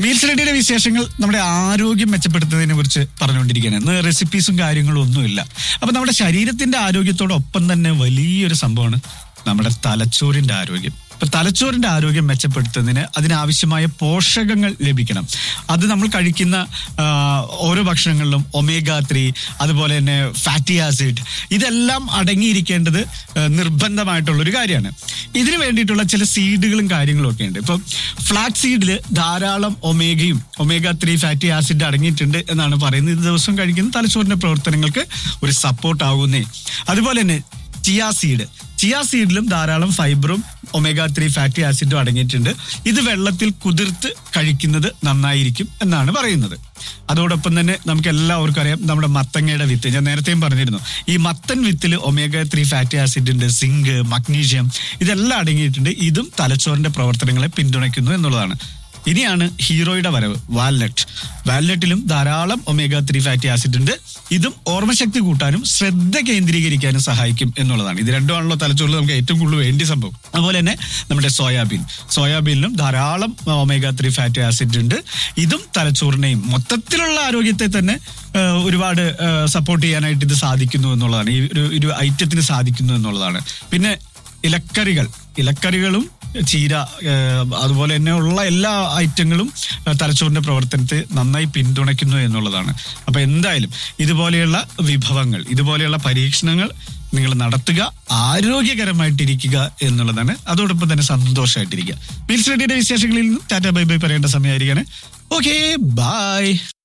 meals റെഡിയുടെ വിശേഷങ്ങൾ നമ്മുടെ ആരോഗ്യം മെച്ചപ്പെടുത്തുന്നതിനെ കുറിച്ച് പറഞ്ഞുകൊണ്ടിരിക്കുകയാണ് ഇന്ന് റെസിപ്പീസും കാര്യങ്ങളും ഒന്നുമില്ല അപ്പൊ നമ്മുടെ ശരീരത്തിന്റെ ആരോഗ്യത്തോടൊപ്പം തന്നെ വലിയൊരു സംഭവമാണ് നമ്മുടെ തലച്ചോറിന്റെ ആരോഗ്യം ഇപ്പൊ തലച്ചോറിന്റെ ആരോഗ്യം മെച്ചപ്പെടുത്തുന്നതിന് അതിനാവശ്യമായ പോഷകങ്ങൾ ലഭിക്കണം അത് നമ്മൾ കഴിക്കുന്ന ആ, ഓരോ ഭക്ഷണങ്ങളിലും ഒമേഗ ത്രീ അതുപോലെ തന്നെ ഫാറ്റി ആസിഡ് ഇതെല്ലാം അടങ്ങിയിരിക്കേണ്ടത് ആ, നിർബന്ധമായിട്ടുള്ള ഒരു കാര്യമാണ് ഇതിനു വേണ്ടിയിട്ടുള്ള ചില സീഡുകളും കാര്യങ്ങളും ഒക്കെ ഉണ്ട് ഇപ്പൊ ഫ്ലാക്സ് സീഡിൽ ധാരാളം ഒമേഗയും ഒമേഗ ത്രീ ഫാറ്റി ആസിഡ് അടങ്ങിയിട്ടുണ്ട് എന്നാണ് പറയുന്നത് ഇത് ദിവസം കഴിക്കുന്ന തലച്ചോറിന്റെ പ്രവർത്തനങ്ങൾക്ക് ഒരു സപ്പോർട്ട് ആകുന്നേ അതുപോലെ തന്നെ ചിയാ സീഡ് ചിയാ സീഡിലും ധാരാളം ഫൈബറും ഒമേഗ ത്രീ ഫാറ്റി ആസിഡും അടങ്ങിയിട്ടുണ്ട് ഇത് വെള്ളത്തിൽ കുതിർത്ത് കഴിക്കുന്നത് നന്നായിരിക്കും എന്നാണ് പറയുന്നത് അതോടൊപ്പം തന്നെ നമുക്ക് എല്ലാവർക്കും അറിയാം നമ്മുടെ മത്തങ്ങയുടെ വിത്ത് ഞാൻ നേരത്തെയും പറഞ്ഞിരുന്നു ഈ മത്തൻ വിത്തിൽ ഒമേഗ ത്രീ ഫാറ്റി ആസിഡ് ഉണ്ട് സിങ്ക് മഗ്നീഷ്യം ഇതെല്ലാം അടങ്ങിയിട്ടുണ്ട് ഇതും തലച്ചോറിന്റെ പ്രവർത്തനങ്ങളെ പിന്തുണയ്ക്കുന്നു എന്നുള്ളതാണ് ഇനിയാണ് ഹീറോയുടെ വരവ് വാൽനട്ട് വാൽനട്ടിലും ധാരാളം ഒമേഗ ത്രീ ഫാറ്റി ആസിഡ് ഉണ്ട് ഇതും ഓർമ്മശക്തി കൂട്ടാനും ശ്രദ്ധ കേന്ദ്രീകരിക്കാനും സഹായിക്കും എന്നുള്ളതാണ് ഇത് രണ്ടുമാണല്ലോ തലച്ചോറിൽ നമുക്ക് ഏറ്റവും കൂടുതൽ വേണ്ടി സംഭവം അതുപോലെ തന്നെ നമ്മുടെ സോയാബീൻ സോയാബീനിലും ധാരാളം ഒമേഗ ത്രീ ഫാറ്റി ആസിഡ് ഉണ്ട് ഇതും തലച്ചോറിനെയും മൊത്തത്തിലുള്ള ആരോഗ്യത്തെ തന്നെ ആ, ഒരുപാട് സപ്പോർട്ട് ചെയ്യാനായിട്ട് ഇത് സാധിക്കുന്നു എന്നുള്ളതാണ് ഈ ഒരു ഒരു ഐറ്റത്തിന് സാധിക്കുന്നു എന്നുള്ളതാണ് പിന്നെ ഇലക്കറികൾ ഇലക്കറികളും ചീര ഏഹ്, അതുപോലെ തന്നെ ഉള്ള എല്ലാ ഐറ്റങ്ങളും ഏഹ്, തലച്ചോറിന്റെ പ്രവർത്തനത്തെ നന്നായി പിന്തുണയ്ക്കുന്നു എന്നുള്ളതാണ് അപ്പൊ എന്തായാലും ഇതുപോലെയുള്ള വിഭവങ്ങൾ ഇതുപോലെയുള്ള പരീക്ഷണങ്ങൾ നിങ്ങൾ നടത്തുക ആരോഗ്യകരമായിട്ടിരിക്കുക എന്നുള്ളതാണ് അതോടൊപ്പം തന്നെ സന്തോഷമായിട്ടിരിക്കുക മീൽസ് റെഡിയുടെ വിശേഷങ്ങളിൽ നിന്നും ടാറ്റ ബൈ ബൈ പറയേണ്ട സമയമായിരിക്കാണ് ഓക്കെ ബൈ